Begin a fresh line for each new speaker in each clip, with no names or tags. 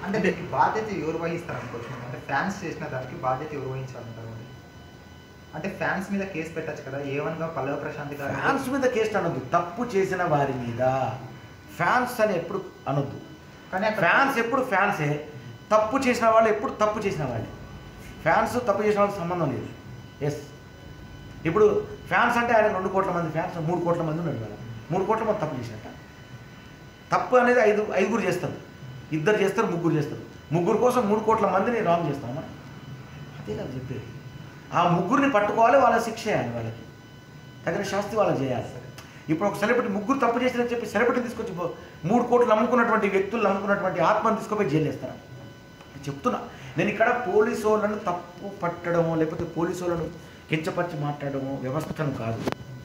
అంటే దీనికి బాధ్యత ఎవరు వహిస్తారు అనుకోవచ్చు మనం? అంటే ఫ్యాన్స్ చేసిన దానికి బాధ్యత ఎవరు వహించాలంటారు మరి? అంటే ఫ్యాన్స్ మీద కేసు పెట్టచ్చు కదా ఏవన్గా పల్లవ ప్రశాంత్ గారు
ఫ్యాన్స్ మీద కేసు అనొద్దు తప్పు చేసిన వారి మీద ఫ్యాన్స్ అని ఎప్పుడు అనొద్దు
కానీ అక్కడ
ఫ్యాన్స్ ఎప్పుడు ఫ్యాన్సే తప్పు చేసిన వాళ్ళు ఎప్పుడు తప్పు చేసిన వాళ్ళే ఫ్యాన్స్ తప్పు చేసిన వాళ్ళకి సంబంధం లేదు ఎస్ ఇప్పుడు ఫ్యాన్స్ అంటే ఆయన రెండు కోట్ల మంది ఫ్యాన్స్ మూడు కోట్ల మంది ఉన్నారు కదా మూడు కోట్ల మంది తప్పు చేసినట్ట తప్పు అనేది ఐదు ఐదుగురు చేస్తారు ఇద్దరు చేస్తారు ముగ్గురు చేస్తారు ముగ్గురు కోసం మూడు కోట్ల మందిని రాంగ్ చేస్తామా అదే కదా చెప్పేది ఆ ముగ్గురిని పట్టుకోవాలి వాళ్ళ శిక్ష చేయాలి వాళ్ళకి తగిన శాస్తి వాళ్ళకి చేయాలి ఇప్పుడు ఒక సెలబ్రిటీ ముగ్గురు తప్పు చేసినని చెప్పి సెలబ్రిటీ తీసుకొచ్చి పో- మూడు కోట్లు నమ్ముకున్నటువంటి వ్యక్తులు నమ్ముకున్నటువంటి ఆత్మను తీసుకుపోయి జైలు వేస్తారా చెప్తున్నా నేను ఇక్కడ పోలీసు వాళ్ళను తప్పు పట్టడమో లేకపోతే పోలీసు వాళ్ళను కించపరిచి మాట్లాడడమో వ్యవస్థను కాదు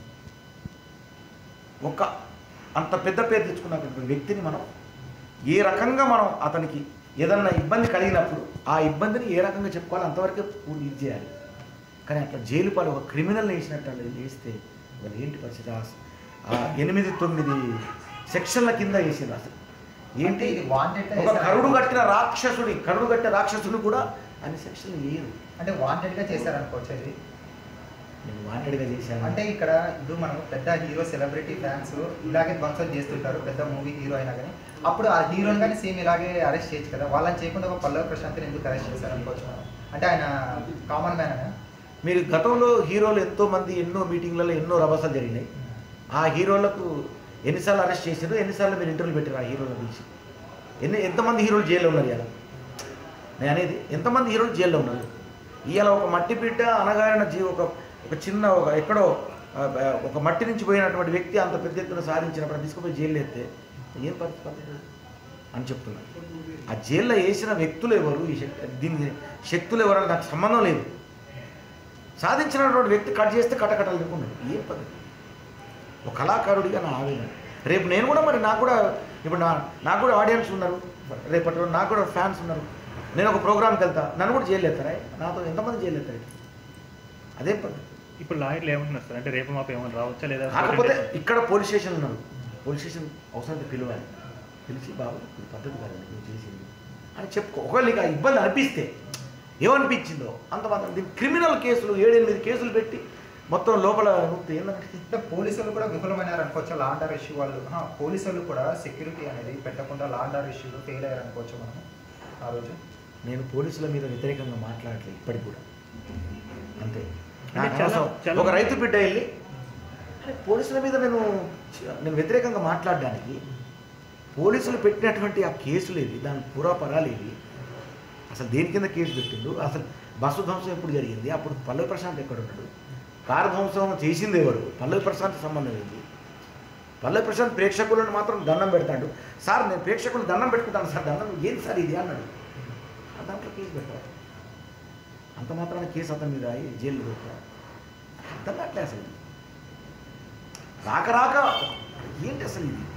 ఒక అంత పెద్ద పేరు తెచ్చుకున్నటువంటి వ్యక్తిని మనం ఏ రకంగా మనం అతనికి ఏదన్నా ఇబ్బంది కలిగినప్పుడు ఆ ఇబ్బందిని ఏ రకంగా చెప్పుకోవాలి అంతవరకే పూర్తి ఇది చేయాలి కానీ అట్లా జైలు పాలు ఒక క్రిమినల్ వేసినట్టు అలా వేస్తే మరి ఏంటి పరిస్థితి ఆ- ఆ ఎనిమిది తొమ్మిది సెక్షన్ల కింద వేసింది అసలు ఏంటి
అంటే ఇది వాంటెడ్
ఒక కరుడు కట్టిన రాక్షసుడి కరుడు కట్టిన రాక్షసుడు కూడా అన్ని సెక్షన్లు లేదు
అంటే వాంటెడ్ గా చేశారనుకోవచ్చు ఇది
నేను వాంటెడ్గా చేశాను
అంటే ఇక్కడ ఇప్పుడు మనం పెద్ద హీరో సెలబ్రిటీ ఫ్యాన్స్ ఇలాగే ధ్వంసం చేస్తుంటారు పెద్ద మూవీ హీరో అయినా కానీ అప్పుడు ఆ హీరోని కానీ సేమ్ ఇలాగే అరెస్ట్ చేయొచ్చు కదా వాళ్ళని చేయకుండా ఒక పల్లవ ప్రశాంత్ని ఎందుకు అరెస్ట్ చేశారు అనుకోవచ్చు మనం అంటే ఆయన కామన్ మ్యాన్ అనే
మీరు గతంలో హీరోలు ఎంతో మంది ఎన్నో మీటింగ్లలో ఎన్నో రభసాలు జరిగినాయి ఆ హీరోలకు ఎన్నిసార్లు అరెస్ట్ చేశారు ఎన్నిసార్లు మీరు ఇంటర్వ్యూ పెట్టారు ఆ హీరోలను పిలిచి ఎన్ని ఎంతమంది హీరోలు జైల్లో ఉన్నారు ఇవాళ నేను అనేది ఎంతమంది హీరోలు జైల్లో ఉన్నారు ఇవాళ ఒక మట్టి బిడ్డ అనగారిన జీవ ఒక ఒక చిన్న ఒక ఎక్కడో ఆ, ఆ, ఒక మట్టి నుంచి పోయినటువంటి వ్యక్తి అంత పెద్ద ఎత్తున సాధించినప్పుడు తీసుకుపోయి జైలు ఎత్తే ఏం పరిస్థితి అని చెప్తున్నాను ఆ జైల్లో వేసిన వ్యక్తులు ఎవరు ఈ శక్తి దీని శక్తులు ఎవరు అని నాకు సంబంధం లేదు సాధించినటువంటి వ్యక్తి కట్ చేస్తే కటకటాలు లేకున్నాడు ఏం పద్ధతి ఒక కళాకారుడిగా నా ఆవేదన రేపు నేను కూడా మరి నాకు కూడా ఇప్పుడు నా నాకు కూడా ఆడియన్స్ ఉన్నారు రేపటి రోజు నాకు కూడా ఫ్యాన్స్ ఉన్నారు నేను ఒక ప్రోగ్రామ్కి వెళ్తా నన్ను కూడా జైలు ఎత్తారా నాతో ఎంతమంది జైలు ఎత్తారు అదే పద్ధతి
ఇప్పుడు లాయర్లు ఏమంటున్నారు సార్ అంటే రేపు మాపు ఏమైనా రావచ్చా లేదా
కాకపోతే ఇక్కడ పోలీస్ స్టేషన్ ఉన్నారు పోలీస్ స్టేషన్ అవసరం పిలవాలి పిలిచి బాబు ఇది పద్ధతి కాదండి నువ్వు చేసింది అని చెప్పుకో ఒకవేళ నీకు ఆ ఇబ్బంది అనిపిస్తే ఏమనిపించిందో అంత మాత్రం దీని క్రిమినల్ కేసులు ఏడెనిమిది కేసులు పెట్టి మొత్తం లోపల నూపితే ఏంటంటే
అంటే పోలీసులు కూడా విఫలమైనారు అనుకోవచ్చు లా అండ్ ఆర్డర్ ఇష్యూ వాళ్ళు ఆ, పోలీసులు కూడా సెక్యూరిటీ అనేది పెట్టకుండా లా అండ్ ఆర్డర్ ఇష్యూలో ఫెయిల్ అయ్యారు అనుకోవచ్చు మనం ఆ రోజు
నేను పోలీసుల మీద వ్యతిరేకంగా మాట్లాడట్లేదు ఇప్పటికి కూడా అంతే
అంటే
నాకు
చాలా-
అవసరం.
చాలా-
ఒక రైతు బిడ్డ వెళ్ళి అరే పోలీసుల మీద నేను చ- నేను వ్యతిరేకంగా మాట్లాడడానికి పోలీసులు పెట్టినటువంటి ఆ కేసులు ఏవి దాని పురాపరాలు ఏవి అసలు దేని కింద కేసు పెట్టిండు అసలు బస్సు ధ్వంసం ఎప్పుడు జరిగింది అప్పుడు పల్లవి ప్రశాంత్ ఎక్కడ ఉన్నాడు కారు ధ్వంసం చేసింది ఎవరు పల్లవి ప్రశాంత్ సంబంధం ఏంటి పల్లవి ప్రశాంత్ ప్రేక్షకులను మాత్రం దండం పెడతాడు సార్ నేను ప్రేక్షకులు దండం పెట్టుకుంటాను సార్ దండం ఏంటి సార్ ఇది అన్నాడు ఆ దాంట్లో కేసు పెట్టారు అంత మాత్రాన కేసు అతని మీద అయ్యి జైలు పెట్టారు అర్థం కావట్లే అసలు ఇది. రాక రాక ఏంటి అసలు ఇది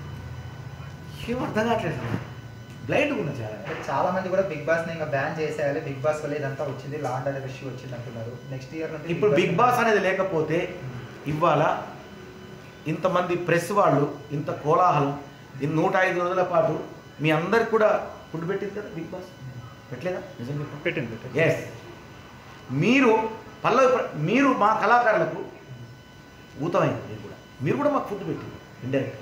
ఏం అర్థం కావట్లేదు అసలు బ్లైండ్గా ఉన్నా చాలా
అంటే చాలా మంది కూడా బిగ్ బాస్ ని ఇంకా బ్యాన్ చేసేయాలి బిగ్ బాస్ వల్ల ఇదంతా వచ్చింది లా అండ్ ఆర్డర్ ఇష్యూ వచ్చింది అంటున్నారు నెక్స్ట్ ఇయర్ నుండి
ఇప్పుడు బిగ్ బాస్ అనేది లేకపోతే ఇవాళ ఇంతమంది ప్రెస్ వాళ్ళు ఇంత కోలాహలం ఈ నూట ఐదు రోజుల పాటు మీ అందరికి కూడా ఫుడ్ పెట్టింది కదా బిగ్ బాస్ పెట్టలేదా నిజం చెప్పండి
పెట్టింది పెట్టింది
ఎస్ మీరు పల్లవి ప్ర- మీరు మా కళాకారులకు ఊతమైంది మీరు కూడా మీరు కూడా మాకు ఫుడ్ పెట్టింది ఇండైరెక్ట్గా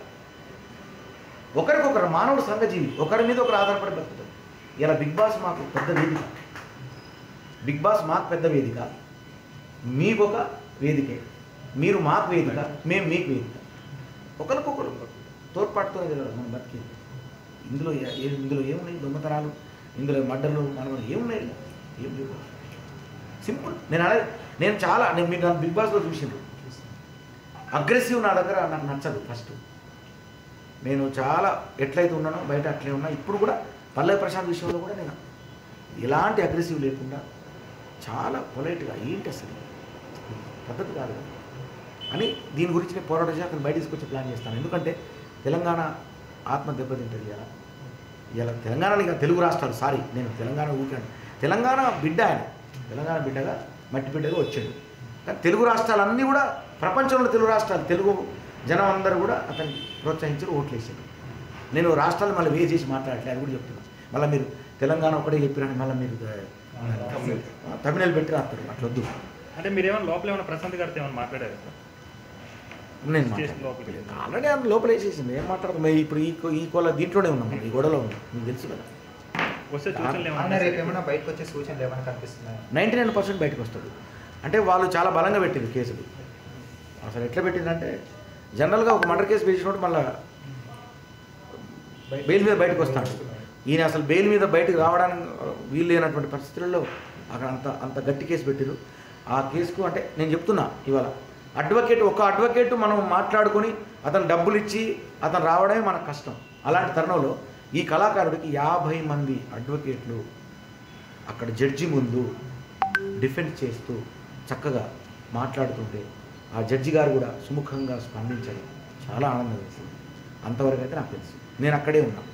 ఒకరికొకరు మానవుడు సంఘజీవి ఒకరి మీద ఒకరు ఆధారపడి బతుకుతాం ఇలా బిగ్ బాస్ మాకు పెద్ద వేదిక బిగ్ బాస్ మాకు పెద్ద వేదిక మీకు ఒక వేదికే మీరు మాకు వేదిక మేము మీకు వేదిక ఒకరికొకరు తోడ్పాటుతోనే కదా మనం బతికేది ఇందులో ఏ- ఏ- ఇందులో ఏమున్నాయి దొంగతనాలు ఇందులో మడ్డలు మనం ఏమున్నాయి ఏం లేవు సింపుల్ నేను అలా నేను చాలా నేను మీకు నన్ను బిగ్ బాస్లో చూసిండ్రు అగ్రెసివ్ నా దగ్గర నాకు నచ్చదు ఫస్ట్ నేను చాలా ఎట్లయితే ఉన్నానో బయట అట్లే ఉన్నా ఇప్పుడు కూడా పల్లవి ప్రశాంత్ విషయంలో కూడా నేను ఎలాంటి అగ్రెసివ్ లేకుండా చాలా పొలైట్గా ఏంటి అసలు పద్ధతి కాదు కదా. అని దీని గురించి నేను పోరాటం చేసి అతను బయట తీసుకొచ్చి ప్లాన్ చేస్తాను ఎందుకంటే తెలంగాణ ఆత్మ దెబ్బతింటుంది ఇలా ఇలా తెలంగాణ ఇక తెలుగు రాష్ట్రాలు సారీ నేను తెలంగాణ ఊరికాను తెలంగాణ బిడ్డ ఆయన తెలంగాణ బిడ్డగా మట్టి బిడ్డగా వచ్చాడు కానీ తెలుగు రాష్ట్రాలన్నీ కూడా ప్రపంచంలో తెలుగు రాష్ట్రాలు తెలుగు జనం అందరూ కూడా అతన్ని ప్రోత్సహించారు ఓట్లు వేసారు నేను రాష్ట్రాలు మళ్ళీ వే చేసి మాట్లాడట్లేదు అది కూడా చెప్తున్నాను మళ్ళీ మీరు తెలంగాణ ఒకటే చెప్పిరని మళ్ళీ మీరు ద- తమిళ పెట్టి రాస్తారు అట్లొద్దు
అంటే మీరు ఏమైనా లోపల ఏమైనా ప్రశాంత్ గారితో ఏమైనా మాట్లాడారు సార్
నేను
స్టేషన్ లోపలికి.
ఆల్రెడీ ఆమె లోపల వేసేసింది ఏం మాట్లాడదు మరి ఇప్పుడు ఈ కో- ఈ కోల దీంట్లోనే ఉన్నాం మనం, ఈ గొడవలో ఉన్నాం మీకు తెలుసు కదా
వస్తే సూచనలు
ఆయన
ఏమన్నా
రేపు ఏమైనా బయటకు వచ్చే సూచనలు ఏమైనా కనిపిస్తున్నాయి
నైంటీ నైన్ పర్సెంట్ బయటకు వస్తాడు అంటే వాళ్ళు చాలా బలంగా పెట్టింది కేసులు అసలు ఎట్లా పెట్టిందంటే జనరల్గా ఒక మర్డర్ కేసు వేసినప్పుడు మళ్ళీ బెయిల్ మీద బయటకు వస్తాడు ఈయన అసలు బెయిల్ మీద బయటకు రావడానికి వీలు లేనటువంటి పరిస్థితుల్లో అక్కడ అంత అంత గట్టి కేసు పెట్టిరు ఆ కేసుకు అంటే నేను చెప్తున్నా ఇవాళ అడ్వకేట్ ఒక అడ్వకేట్ మనం మాట్లాడుకొని అతను డబ్బులు ఇచ్చి అతను రావడమే మనకు కష్టం అలాంటి తరుణంలో ఈ కళాకారుడికి యాభై మంది అడ్వకేట్లు అక్కడ జడ్జి ముందు డిఫెండ్ చేస్తూ చక్కగా మాట్లాడుతుంటే ఆ జడ్జి గారు కూడా సుముఖంగా స్పందించడం చాలా ఆనందం వేసింది అంతవరకు అయితే నాకు తెలుసు నేను అక్కడే ఉన్నా